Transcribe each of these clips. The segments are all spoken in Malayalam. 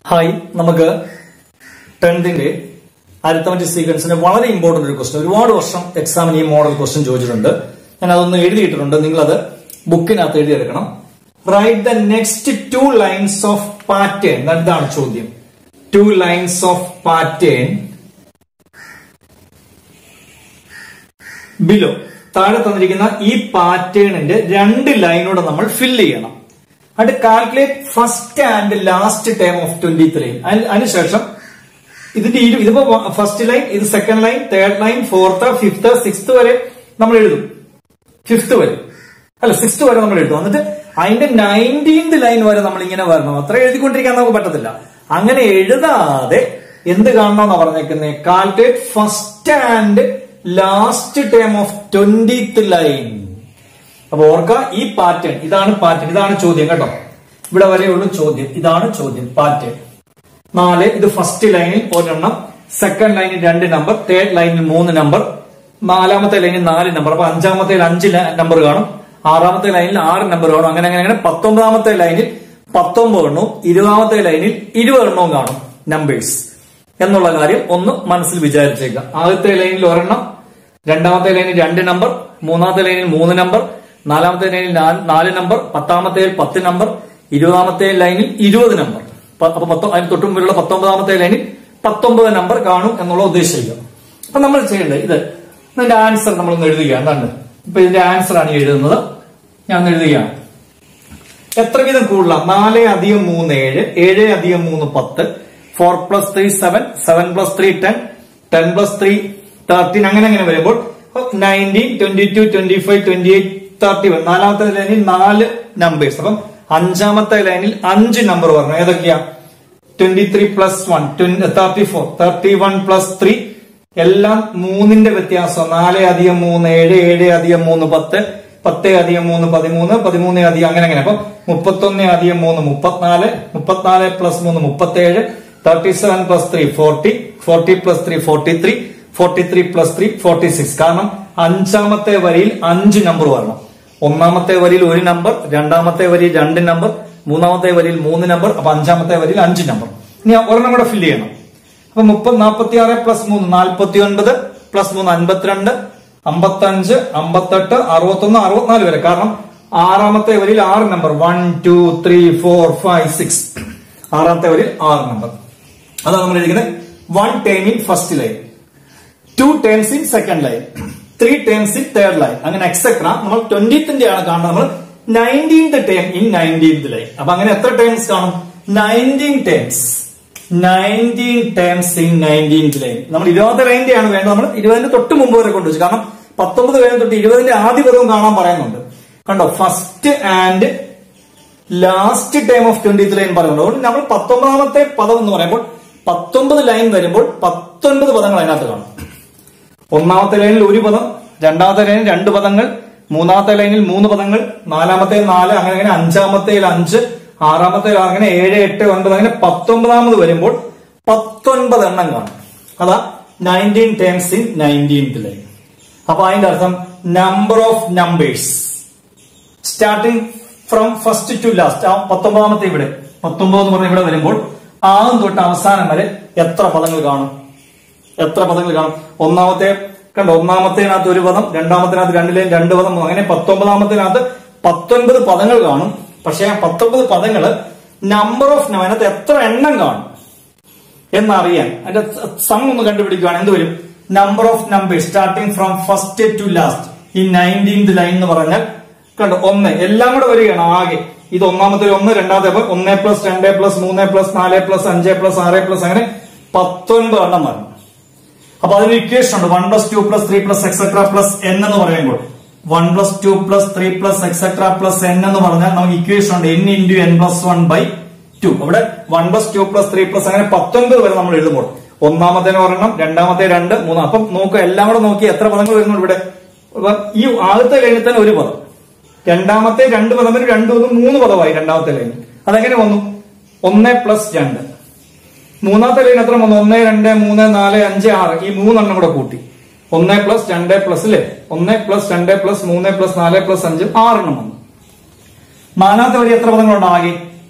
ഹായ് നമുക്ക് ടെൻത്തിന്റെ അരിത്തമെറ്റിക് സീക്വൻസിന്റെ വളരെ ഇമ്പോർട്ടന്റ് ഒരു ക്വസ്റ്റ്യൻ ഒരുപാട് വർഷം എക്സാമിന് ഈ മോഡൽ ക്വസ്റ്റ്യൻ ചോദിച്ചിട്ടുണ്ട് ഞാൻ അതൊന്ന് എഴുതിയിട്ടുണ്ട് നിങ്ങൾ അത് ബുക്കിനകത്ത് എഴുതിയെടുക്കണം write the next two lines of pattern എന്താണ് ചോദ്യം two lines of pattern below താഴെ തന്നിരിക്കുന്ന ഈ പാറ്റേണിന്റെ രണ്ട് ലൈനൂടെ നമ്മൾ ഫില്ല് ചെയ്യണം അത് calculate first and last term of twenty three അതിനുശേഷം ഇതിന്റെ ഇരു ഇതിപ്പോ ഫസ്റ്റ് ലൈൻ ഇത് second line third line fourth fifth sixth വരെ നമ്മൾ എഴുതും ഫിഫ്ത്ത് വരെ അല്ല സിക്സ്ത് വരെ നമ്മൾ എഴുതും എന്നിട്ട് അതിന്റെ നയൻറ്റീൻത് ലൈൻ വരെ നമ്മൾ ഇങ്ങനെ വരണം അത്ര എഴുതിക്കൊണ്ടിരിക്കാൻ നമുക്ക് പറ്റത്തില്ല അങ്ങനെ എഴുതാതെ എന്ത് കാണണമെന്നാ പറഞ്ഞേക്കുന്നത് calculate first and last term of twentieth line അപ്പൊ ഓർക്ക ഈ പാറ്റേൺ ഇതാണ് പാറ്റേൺ ഇതാണ് ചോദ്യം കേട്ടോ ഇവിടെ വരെയുള്ള ചോദ്യം ഇതാണ് ചോദ്യം പാറ്റേൺ നാല് ഇത് ഫസ്റ്റ് ലൈനിൽ ഒരെണ്ണം സെക്കൻഡ് ലൈനിൽ രണ്ട് നമ്പർ തേർഡ് ലൈനിൽ മൂന്ന് നമ്പർ നാലാമത്തെ ലൈനിൽ നാല് നമ്പർ അപ്പൊ അഞ്ചാമത്തെ അഞ്ച് നമ്പർ കാണും ആറാമത്തെ ലൈനിൽ ആറ് നമ്പർ കാണും അങ്ങനെ അങ്ങനെ അങ്ങനെ പത്തൊമ്പതാമത്തെ ലൈനിൽ പത്തൊമ്പത് എണ്ണവും ഇരുപതാമത്തെ ലൈനിൽ ഇരുപത് എണ്ണവും കാണും നമ്പേഴ്സ് എന്നുള്ള കാര്യം ഒന്ന് മനസ്സിൽ വിചാരിച്ചേക്കുക ആദ്യത്തെ ലൈനിൽ ഒരെണ്ണം രണ്ടാമത്തെ ലൈനിൽ രണ്ട് നമ്പർ മൂന്നാമത്തെ ലൈനിൽ മൂന്ന് നമ്പർ നാലാമത്തെ ലൈനിൽ നാല് നാല് നമ്പർ പത്താമത്തെ പത്ത് നമ്പർ ഇരുപതാമത്തെ ലൈനിൽ ഇരുപത് നമ്പർ പ- അപ്പൊ പത്തൊ അതിന് തൊട്ടു മുമ്പിലുള്ള പത്തൊമ്പതാമത്തെ ലൈനിൽ പത്തൊമ്പത് നമ്പർ കാണും എന്നുള്ള ഉദ്ദേശിക്കുക അപ്പൊ നമ്മൾ ചെയ്യേണ്ടത് ഇത് ഇതിന്റെ ആൻസർ നമ്മളൊന്ന് എഴുതുകയാണ് എന്താണ് ഇപ്പൊ ഇതിന്റെ ആൻസർ ആണ് ഈ എഴുതുന്നത് ഞാൻ ഒന്ന് എഴുതുകയാണ് എത്ര വീതം കൂടുതലാണ് നാല് അധികം മൂന്ന് ഏഴ് ഏഴ് അധികം മൂന്ന് പത്ത് four plus three seven seven plus three ten ten plus three thirteen അങ്ങനെ അങ്ങനെ വരുമ്പോൾ nineteen twenty two twenty five twenty eight thirty one നാലാമത്തെ ലൈനിൽ നാല് നമ്പേഴ്സ് അപ്പം അഞ്ചാമത്തെ ലൈനിൽ അഞ്ച് നമ്പർ പറഞ്ഞു ഏതൊക്കെയാ twenty three plus one thirty four thirty one plus three എല്ലാം മൂന്നിന്റെ വ്യത്യാസം നാല് അധികം മൂന്ന് ഏഴ് ഏഴ് അധികം മൂന്ന് പത്ത് പത്ത് അധികം മൂന്ന് പതിമൂന്ന് പതിമൂന്ന് അധികം അങ്ങനെ അങ്ങനെ അപ്പൊ മുപ്പത്തൊന്ന് അധികം മൂന്ന് മുപ്പത്തിനാല് മുപ്പത്തിനാല് പ്ലസ് മൂന്ന് മുപ്പത്തേഴ് thirty seven plus three forty forty plus three forty three forty three plus three forty six കാരണം അഞ്ചാമത്തെ വരിയിൽ അഞ്ച് നമ്പർ വരണം ഒന്നാമത്തെ വരിയിൽ ഒരു നമ്പർ രണ്ടാമത്തെ വരിയിൽ രണ്ട് നമ്പർ മൂന്നാമത്തെ വരിയിൽ മൂന്ന് നമ്പർ അപ്പൊ അഞ്ചാമത്തെ വരിയിൽ അഞ്ച് നമ്പർ ഇനി ഒരെണ്ണം കൂടെ ഫില്ല് ചെയ്യണം അപ്പൊ മുപ്പത് നാൽപ്പത്തി ആറ് പ്ലസ് മൂന്ന് നാൽപ്പത്തി ഒൻപത് പ്ലസ് മൂന്ന് അൻപത്തിരണ്ട് അമ്പത്തഞ്ച് അമ്പത്തെട്ട് അറുപത്തൊന്ന് അറുപത്തിനാല് വരെ കാരണം ആറാമത്തെ വരിയിൽ ആറ് number one two three four five six ആറാമത്തെ വരിയിൽ ആറ് നമ്പർ അതാണ് നമ്മൾ എഴുതിക്കുന്നത് one term in first line two terms in second line three terms in third line അങ്ങനെ എക്സെട്ര നമ്മൾ ട്വന്റിത്തിന്റെ ആണ് കാണുന്നത് നമ്മൾ nineteenth term in nineteenth line അപ്പൊ അങ്ങനെ എത്ര ടേംസ് കാണും nineteen terms nineteen terms in nineteenth line നമ്മൾ ഇരുപത് ലൈനിന്റെ ആണ് വേണ്ടത് നമ്മൾ ഇരുപതിന്റെ തൊട്ട് മുമ്പ് വരെ കൊണ്ടുവച്ചു കാരണം പത്തൊമ്പത് കഴിഞ്ഞ തൊട്ട് ഇരുപതിന്റെ ആദ്യ പദവും കാണാൻ പറയുന്നുണ്ട് കണ്ടോ first and last time of twenty line പറയുന്നുണ്ട് അതുകൊണ്ട് നമ്മൾ പത്തൊമ്പതാമത്തെ പദം എന്ന് പറയുമ്പോൾ പത്തൊമ്പത് ലൈൻ വരുമ്പോൾ പത്തൊൻപത് പദങ്ങൾ അതിനകത്ത് കാണും ഒന്നാമത്തെ ലൈനിൽ ഒരു പദം രണ്ടാമത്തെ ലൈനിൽ രണ്ട് പദങ്ങൾ മൂന്നാമത്തെ ലൈനിൽ മൂന്ന് പദങ്ങൾ നാലാമത്തെ നാല് അങ്ങനെ അങ്ങനെ അഞ്ചാമത്തെ അഞ്ച് ആറാമത്തെ അങ്ങനെ ഏഴ് എട്ട് ഒൻപത് അങ്ങനെ പത്തൊമ്പതാമത് വരുമ്പോൾ പത്തൊൻപത് എണ്ണം കാണും അതാ nineteen terms in nineteenth line അപ്പൊ അതിന്റെ അർത്ഥം number of numbers starting from first to last ആ പത്തൊമ്പതാമത്തെ ഇവിടെ പത്തൊമ്പത് എന്ന് പറഞ്ഞ ഇവിടെ വരുമ്പോൾ ആദ്യം തൊട്ട് അവസാനം വരെ എത്ര പദങ്ങൾ കാണും എത്ര പദങ്ങൾ കാണും ഒന്നാമത്തെ കണ്ടോ ഒന്നാമത്തേനകത്ത് ഒരു പദം രണ്ടാമത്തേനകത്ത് രണ്ടിലെയും രണ്ട് പദം അങ്ങനെ പത്തൊമ്പതാമത്തേനകത്ത് പത്തൊൻപത് പദങ്ങൾ കാണും പക്ഷെ ആ പത്തൊമ്പത് പദങ്ങള് നമ്പർ ഓഫ് അതിനകത്ത് എത്ര എണ്ണം കാണും എന്നറിയാൻ അതിന്റെ സം ഒന്ന് കണ്ടുപിടിക്കുകയാണ് എന്ത് വരും number of numbers starting from first to last ഈ നയൻറ്റീൻത് ലൈൻ എന്ന് പറഞ്ഞാൽ കണ്ടോ ഒന്ന് എല്ലാം കൂടെ വരികയാണ് ആകെ ഇത് ഒന്നാമത്തെ ഒന്ന് രണ്ടാമത്തെ അപ്പൊ ഒന്ന് പ്ലസ് രണ്ട് പ്ലസ് മൂന്ന് പ്ലസ് നാല് പ്ലസ് അഞ്ച് പ്ലസ് ആറ് പ്ലസ് അങ്ങനെ പത്തൊൻപത് എണ്ണം വരണം അപ്പൊ അതിന് ഇക്വേഷൻ ഉണ്ട് one plus two plus three plus etcetera plus N എന്ന് പറയുമ്പോൾ one plus two plus three plus etcetera plus N എന്ന് പറഞ്ഞാൽ നമുക്ക് ഇക്വേഷൻ ഉണ്ട് N into N plus one by two അവിടെ one plus two plus three plus അങ്ങനെ പത്തൊൻപത് വരെ നമ്മൾ എഴുതുമ്പോൾ ഒന്നാമത്തേന് ഒരെണ്ണം രണ്ടാമത്തെ രണ്ട് മൂന്ന് അപ്പം നോക്കുക എല്ലാം കൂടെ നോക്കി എത്ര പദങ്ങൾ വരുന്നുണ്ട് ഇവിടെ അപ്പൊ ഈ ആദ്യത്തെ ലൈനിൽ തന്നെ ഒരു പദം രണ്ടാമത്തെ രണ്ട് പദം വരും രണ്ട് പദം മൂന്ന് പദമായി രണ്ടാമത്തെ ലൈനിൽ അതെങ്ങനെ വന്നു ഒന്ന് പ്ലസ് രണ്ട് മൂന്നാമത്തെ ലൈൻ എത്ര വന്നു ഒന്ന് രണ്ട് മൂന്ന് നാല് അഞ്ച് ആറ് ഈ മൂന്നെണ്ണം കൂടെ കൂട്ടി ഒന്ന് പ്ലസ് രണ്ട് പ്ലസ് അല്ലേ ഒന്ന് പ്ലസ് രണ്ട് പ്ലസ് മൂന്ന് പ്ലസ് നാല് പ്ലസ് അഞ്ച് ആറെണ്ണം വന്നു നാലാമത്തെ വരി എത്ര പദങ്ങളുണ്ട് ആകെ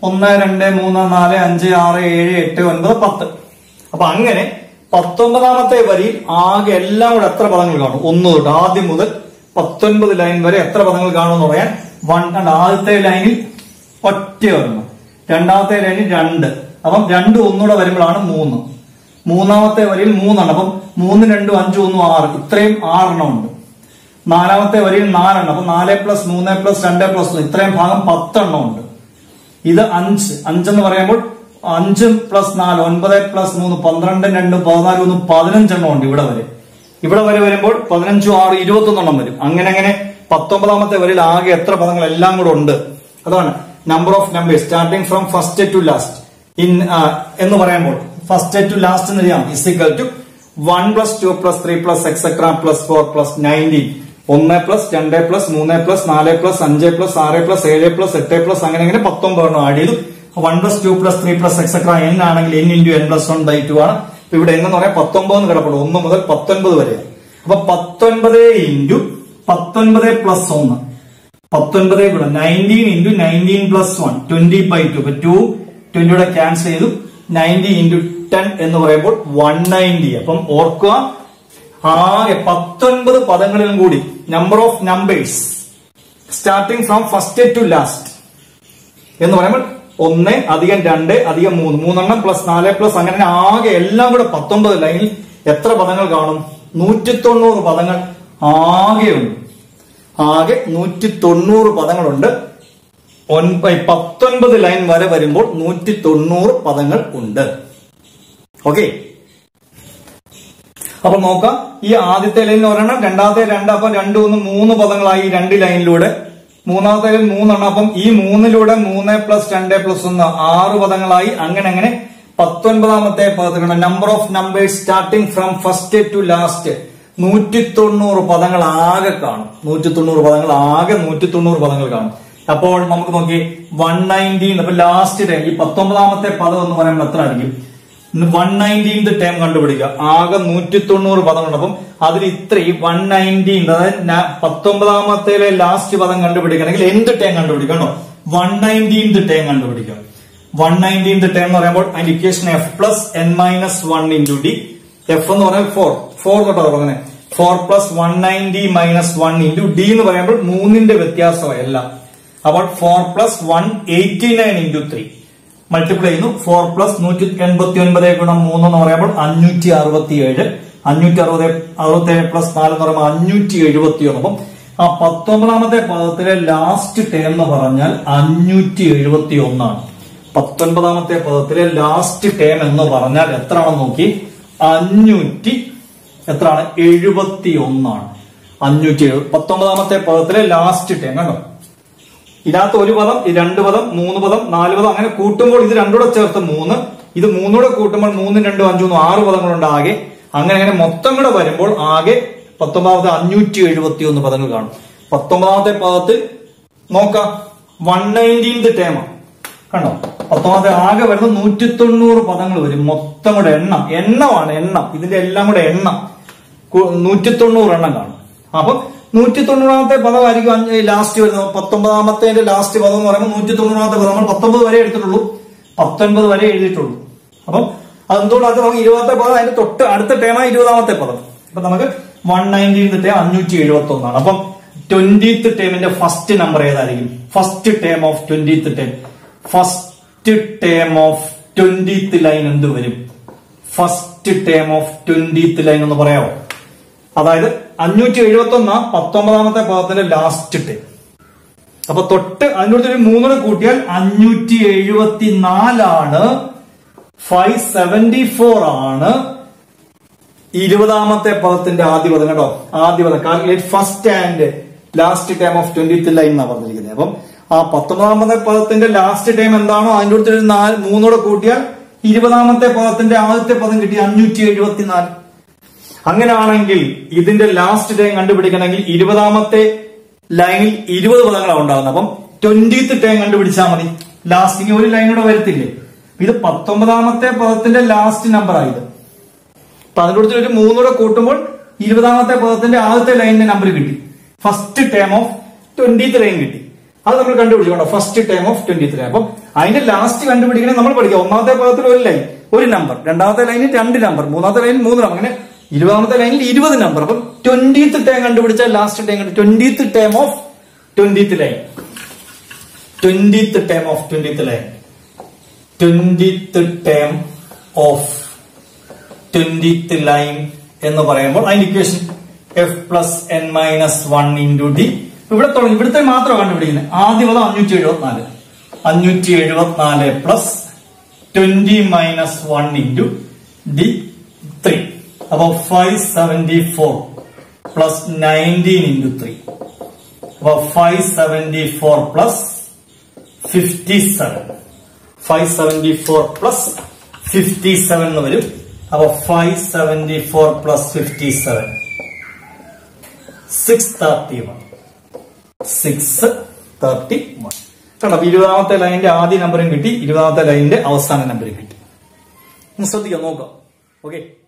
ഒന്ന് രണ്ട് മൂന്ന് നാല് അഞ്ച് ആറ് ഏഴ് എട്ട് ഒൻപത് പത്ത് അപ്പൊ അങ്ങനെ പത്തൊമ്പതാമത്തെ വരിയിൽ ആകെ എല്ലാം കൂടെ എത്ര പദങ്ങൾ കാണും ഒന്ന് തൊട്ട് ആദ്യം മുതൽ പത്തൊൻപത് ലൈൻ വരെ എത്ര പദങ്ങൾ കാണും എന്ന് പറയാൻ വൺ കണ്ട ആദ്യത്തെ ലൈനിൽ ഒറ്റ ഒരെണ്ണം രണ്ടാമത്തെ ലൈനിൽ രണ്ട് അപ്പം രണ്ട് ഒന്നുകൂടെ വരുമ്പോഴാണ് മൂന്ന് മൂന്നാമത്തെ വരിയിൽ മൂന്നെണ്ണം അപ്പം മൂന്ന് രണ്ടും അഞ്ചും ഒന്നും ആറ് ഇത്രയും ആറെണ്ണം ഉണ്ട് നാലാമത്തെ വരിയിൽ നാലെണ്ണം അപ്പൊ നാല് പ്ലസ് മൂന്ന് പ്ലസ് രണ്ട് പ്ലസ് ഒന്ന് ഇത്രയും ഭാഗം പത്തെണ്ണം ഉണ്ട് ഇത് അഞ്ച് അഞ്ചെന്ന് പറയുമ്പോൾ അഞ്ച് പ്ലസ് നാല് ഒൻപത് പ്ലസ് മൂന്ന് പന്ത്രണ്ട് രണ്ട് പതിനാല് ഒന്ന് പതിനഞ്ചെണ്ണം ഉണ്ട് ഇവിടെ വരെ ഇവിടെ വരെ വരുമ്പോൾ പതിനഞ്ചും ആറ് ഇരുപത്തൊന്നെണ്ണം വരും അങ്ങനെ അങ്ങനെ പത്തൊമ്പതാമത്തെ വരിയിൽ ആകെ എത്ര പദങ്ങൾ എല്ലാം കൂടെ ഉണ്ട് അതാണ് number of numbers starting from first to last in എന്ന് പറയുമ്പോൾ ഫസ്റ്റ് ടു ലാസ്റ്റ് എന്ന് ചെയ്യാം is equal to one plus two plus three plus etcetera plus four plus nineteen ഒന്ന് പ്ലസ് രണ്ട് പ്ലസ് മൂന്ന് പ്ലസ് നാല് പ്ലസ് അഞ്ച് പ്ലസ് ആറ് പ്ലസ് ഏഴ് പ്ലസ് എട്ട് പ്ലസ് അങ്ങനെ അങ്ങനെ പത്തൊമ്പതെണ്ണം ആഡ് ചെയ്തു one plus two plus three plus etcetera N ആണെങ്കിൽ N into N plus one by to ആണ് ഇപ്പൊ ഇവിടെ എന്ന് പറയാൻ പത്തൊമ്പത് കിടപ്പുള്ളൂ ഒന്ന് മുതൽ പത്തൊൻപത് വരെ അപ്പൊ പത്തൊൻപത് ഇൻറ്റു പത്തൊൻപത് പ്ലസ് ഒന്ന് പത്തൊൻപത് കൂടെ nineteen into nineteen plus one twenty by two ഇപ്പൊ ടു ട്വന്റിയുടെ ക്യാൻസൽ ചെയ്തു നയൻറ്റി ഇൻറ്റു ടെൻ എന്ന് പറയുമ്പോൾ വൺ നയൻറ്റി അപ്പം ഓർക്കുക ആകെ പത്തൊൻപത് പദങ്ങളിലും കൂടി number of numbers starting from first to last എന്ന് പറയുമ്പോൾ ഒന്ന് അധികം രണ്ട് അധികം മൂന്ന് മൂന്നെണ്ണം പ്ലസ് നാല് പ്ലസ് അങ്ങനെ ആകെ എല്ലാം കൂടെ പത്തൊമ്പത് ലൈനിൽ എത്ര പദങ്ങൾ കാണും നൂറ്റി തൊണ്ണൂറ് പദങ്ങൾ ആകെയുണ്ട് ആകെ നൂറ്റി തൊണ്ണൂറ് പദങ്ങളുണ്ട് ഒൻപ- പത്തൊൻപത് ലൈൻ വരെ വരുമ്പോൾ നൂറ്റി തൊണ്ണൂറ് പദങ്ങൾ ഉണ്ട് ഓക്കെ അപ്പൊ നോക്കാം ഈ ആദ്യത്തെ ലൈനിൽ ഒരെണ്ണം രണ്ടാമത്തെ രണ്ട് അപ്പൊ രണ്ട് മൂന്ന് മൂന്ന് പദങ്ങളായി ഈ രണ്ട് ലൈനിലൂടെ മൂന്നാമത്തെ ലൈൻ മൂന്നെണ്ണം അപ്പം ഈ മൂന്നിലൂടെ മൂന്ന് പ്ലസ് രണ്ട് പ്ലസ് ഒന്ന് ആറ് പദങ്ങളായി അങ്ങനെ അങ്ങനെ പത്തൊൻപതാമത്തെ പദത്തിലുള്ള number of numbers starting from first to last നൂറ്റി തൊണ്ണൂറ് പദങ്ങൾ ആകെ കാണും നൂറ്റി തൊണ്ണൂറ് പദങ്ങൾ ആകെ നൂറ്റി തൊണ്ണൂറ് പദങ്ങൾ കാണും അപ്പോൾ നമുക്ക് നോക്കി വൺ നയൻറ്റീൻ അപ്പൊ ലാസ്റ്റ് ടൈം ഈ പത്തൊമ്പതാമത്തെ പദം എന്ന് പറയുമ്പോൾ എത്ര ആയിരിക്കും വൺ നയൻറ്റീൻത് ടൈം കണ്ടുപിടിക്കുക ആകെ നൂറ്റി തൊണ്ണൂറ് പദമുണ്ട് അപ്പം അതിൽ ഇത്ര ഈ വൺ നയൻറ്റീൻ അതായത് ന- പത്തൊമ്പതാമത്തേലെ ലാസ്റ്റ് പദം കണ്ടുപിടിക്കണമെങ്കിൽ എന്ത് ടൈം കണ്ടുപിടിക്കണോ വൺ നയൻറ്റീൻത് ടൈം കണ്ടുപിടിക്കുക വൺ നയൻറ്റീൻത് ടൈം എന്ന് പറയുമ്പോൾ അതിന്റെ equation F plus N minus one into D F എന്ന് പറയുമ്പോൾ ഫോർ ഫോർ തൊട്ടാ തുടങ്ങുന്നത് four plus one ninety minus one into D എന്ന് പറയുമ്പോൾ മൂന്നിന്റെ വ്യത്യാസമാണ് എല്ലാം അപ്പോൾ four plus one eighty nine into three multiply ചെയ്യുന്നു ഫോർ പ്ലസ് നൂറ്റി എൺപത്തി ഒൻപത് ഗുണം മൂന്ന് എന്ന് പറയുമ്പോൾ അഞ്ഞൂറ്റി അറുപത്തി ഏഴ് അഞ്ഞൂറ്റി അറുപത് അറുപത്തി ഏഴ് പ്ലസ് നാല് എന്ന് പറയുമ്പോൾ അഞ്ഞൂറ്റി എഴുപത്തി ഒന്ന് അപ്പം ആ പത്തൊമ്പതാമത്തെ പദത്തിലെ ലാസ്റ്റ് ടേം എന്ന് പറഞ്ഞാൽ അഞ്ഞൂറ്റി എഴുപത്തി ഒന്നാണ് പത്തൊൻപതാമത്തെ പദത്തിലെ ലാസ്റ്റ് ടേം എന്ന് പറഞ്ഞാൽ എത്രയാണെന്ന് നോക്കി അഞ്ഞൂറ്റി എത്രയാണ് എഴുപത്തി ഒന്നാണ് അഞ്ഞൂറ്റി എഴുപത് പത്തൊമ്പതാമത്തെ പദത്തിലെ ലാസ്റ്റ് ടേം കണ്ടോ ഇതിനകത്ത് ഒരു പദം ഈ രണ്ട് പദം മൂന്ന് പദം നാല് പദം അങ്ങനെ കൂട്ടുമ്പോൾ ഇത് രണ്ടുകൂടെ ചേർത്ത് മൂന്ന് ഇത് മൂന്നൂടെ കൂട്ടുമ്പോൾ മൂന്നും രണ്ടും അഞ്ചും ആറ് പദങ്ങളുണ്ട് ആകെ അങ്ങനെ അങ്ങനെ മൊത്തം കൂടെ വരുമ്പോൾ ആകെ പത്തൊമ്പതാമത്തെ അഞ്ഞൂറ്റി എഴുപത്തി ഒന്ന് പദങ്ങൾ കാണും പത്തൊമ്പതാമത്തെ പദത്തിൽ നോക്കാം വൺ നയൻറ്റീൻത് ടേമ കണ്ടോ പത്തൊമ്പതാമത്തെ ആകെ വരുന്ന നൂറ്റി തൊണ്ണൂറ് പദങ്ങൾ വരും മൊത്തം കൂടെ എണ്ണം എണ്ണമാണ് എണ്ണം ഇതിന്റെ എല്ലാം കൂടെ എണ്ണം നൂറ്റി തൊണ്ണൂറ് എണ്ണം കാണും അപ്പം നൂറ്റി തൊണ്ണൂറാമത്തെ പദമായിരിക്കും ലാസ്റ്റ് വരുന്നത് പത്തൊമ്പതാമത്തെ ലാസ്റ്റ് പദം എന്ന് പറയുമ്പോൾ നൂറ്റി തൊണ്ണൂറാമത്തെ പദം നമ്മൾ പത്തൊമ്പത് വരെ എടുത്തിട്ടുള്ളൂ പത്തൊൻപത് വരെ എഴുതിയിട്ടുള്ളൂ അപ്പം അതെന്തുകൊണ്ട് അത് നമുക്ക് ഇരുപത്തെ പദം അതിന്റെ തൊട്ട് അടുത്ത ടേമാണ് ഇരുപതാമത്തെ പദം അപ്പൊ നമുക്ക് വൺ നയൻറ്റീൻ ടേം അഞ്ഞൂറ്റി എഴുപത്തി ഒന്നാണ് അപ്പം ട്വന്റീത്ത് ടേമിന്റെ ഫസ്റ്റ് നമ്പർ ഏതായിരിക്കും first term of twentieth term first term of twentieth line എന്ത് വരും first term of twentieth line എന്ന് പറയാമോ അതായത് അഞ്ഞൂറ്റി എഴുപത്തി ഒന്നാം പത്തൊമ്പതാമത്തെ പദത്തിന്റെ ലാസ്റ്റ് ടേം അപ്പൊ തൊട്ട് അതിനോട് ഒരു മൂന്നിന് കൂട്ടിയാൽ അഞ്ഞൂറ്റി എഴുപത്തി നാലാണ് ഫൈവ് സെവന്റി ഫോർ ആണ് ഇരുപതാമത്തെ പദത്തിന്റെ ആദ്യ പദം കേട്ടോ ആദ്യ പദം calculate first and last time of twenty line എന്നാണ് പറഞ്ഞിരിക്കുന്നത് അപ്പം ആ പത്തൊമ്പതാമത്തെ പദത്തിന്റെ ലാസ്റ്റ് ടൈം എന്താണോ അതിന്റെ അടുത്ത് ഒരു നാല് മൂന്നൂടെ കൂട്ടിയാൽ ഇരുപതാമത്തെ പദത്തിന്റെ ആദ്യത്തെ പദം കിട്ടി അഞ്ഞൂറ്റി എഴുപത്തിനാല് അങ്ങനെയാണെങ്കിൽ ഇതിന്റെ ലാസ്റ്റ് ടൈം കണ്ടുപിടിക്കണമെങ്കിൽ ഇരുപതാമത്തെ ലൈനിൽ ഇരുപത് പദങ്ങളാണ് ഉണ്ടാകുന്നത് അപ്പം ട്വന്റീത്ത് ടൈം കണ്ടുപിടിച്ചാൽ മതി ലാസ്റ്റ് ഇനി ഒരു ലൈനൂടെ വരത്തില്ലേ ഇത് പത്തൊമ്പതാമത്തെ പദത്തിന്റെ ലാസ്റ്റ് നമ്പർ ആയത് അപ്പൊ അതിനോട് ഒരു മൂന്നൂടെ കൂട്ടുമ്പോൾ ഇരുപതാമത്തെ പദത്തിന്റെ ആദ്യത്തെ ലൈനിന്റെ നമ്പർ കിട്ടി first term of twentieth line കിട്ടി അത് നമ്മൾ കണ്ടുപിടിച്ചോണ്ടോ first time of twenty three അപ്പം അതിന്റെ ലാസ്റ്റ് കണ്ടുപിടിക്കണേ നമ്മൾ പഠിക്കാം ഒന്നാമത്തെ പദത്തിൽ ഒരു ലൈൻ ഒരു നമ്പർ രണ്ടാമത്തെ ലൈനിൽ രണ്ട് നമ്പർ മൂന്നാമത്തെ ലൈനിൽ മൂന്ന് നമ്പർ അങ്ങനെ ഇരുപതാമത്തെ ലൈനിൽ ഇരുപത് നമ്പർ അപ്പം ട്വന്റീത്ത് ടൈം കണ്ടുപിടിച്ചാൽ ലാസ്റ്റ് ടൈം കണ്ടു twentieth time of twentieth line twentieth time of twentieth line twentieth time of twentieth line എന്ന് പറയുമ്പോൾ അതിന്റെ equation F plus N minus one into D ഇവിടെ തുടങ്ങി ഇവിടുത്തെ മാത്രം കണ്ടുപിടിക്കുന്നത് ആദ്യം അത് അഞ്ഞൂറ്റി എഴുപത്തിനാല് അഞ്ഞൂറ്റി എഴുപത്തിനാല് plus twenty minus one into D three അപ്പൊ five seventy four plus nineteen into three അപ്പൊ five seventy four plus fifty seven five seventy four plus fifty seven എന്ന് വരും അപ്പൊ five seventy four plus fifty seven six thirty one six thirty one കണ്ടോ അപ്പൊ ഇരുപതാമത്തെ ലൈനിന്റെ ആദ്യ നമ്പറും കിട്ടി ഇരുപതാമത്തെ ലൈനിന്റെ അവസാന നമ്പറും കിട്ടി ഒന്ന് ശ്രദ്ധിക്കാം നോക്കാം ഓക്കെ